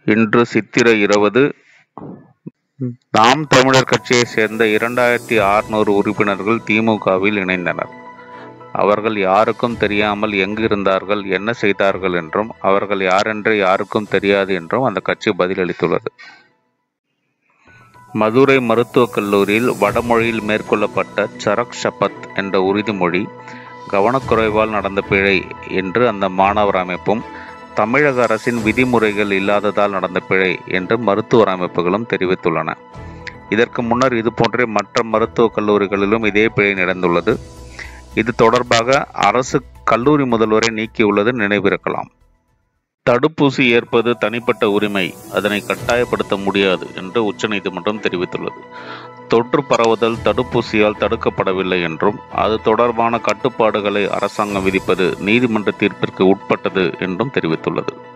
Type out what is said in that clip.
இன்று சித்திரை இருபது நாம் தமிழர் கட்சியைச் சேர்ந்த இரண்டாயிரத்தி அறுநூறு உறுப்பினர்கள் திமுகவில் இணைந்தனர் அவர்கள் யாருக்கும் தெரியாமல் எங்கு இருந்தார்கள் என்ன செய்தார்கள் என்றும் அவர்கள் யாரென்று யாருக்கும் தெரியாது என்றும் அந்த கட்சி பதிலளித்துள்ளது மதுரை மருத்துவக் கல்லூரியில் வடமொழியில் மேற்கொள்ளப்பட்ட சரக் ஷபத் என்ற உறுதிமொழி கவனக்குறைவால் நடந்த பிழை என்று அந்த மாணவர் அமைப்பும் தமிழக அரசின் விதிமுறைகள் இல்லாததால் நடந்த பிழை என்று மருத்துவர் அமைப்புகளும் தெரிவித்துள்ளன இதற்கு முன்னர் இதுபோன்றே மற்ற மருத்துவக் கல்லூரிகளிலும் இதே பிழை நடந்துள்ளது இது தொடர்பாக அரசு கல்லூரி முதல்வரை நீக்கியுள்ளது நினைவிருக்கலாம் தடுப்பூசி ஏற்பது தனிப்பட்ட உரிமை அதனை கட்டாயப்படுத்த முடியாது என்று உச்சநீதிமன்றம் தெரிவித்துள்ளது தொற்று பரவுதல் தடுப்பூசியால் தடுக்கப்படவில்லை என்றும் அது தொடர்பான கட்டுப்பாடுகளை அரசாங்கம் விதிப்பது நீதிமன்ற தீர்ப்பிற்கு உட்பட்டது என்றும் தெரிவித்துள்ளது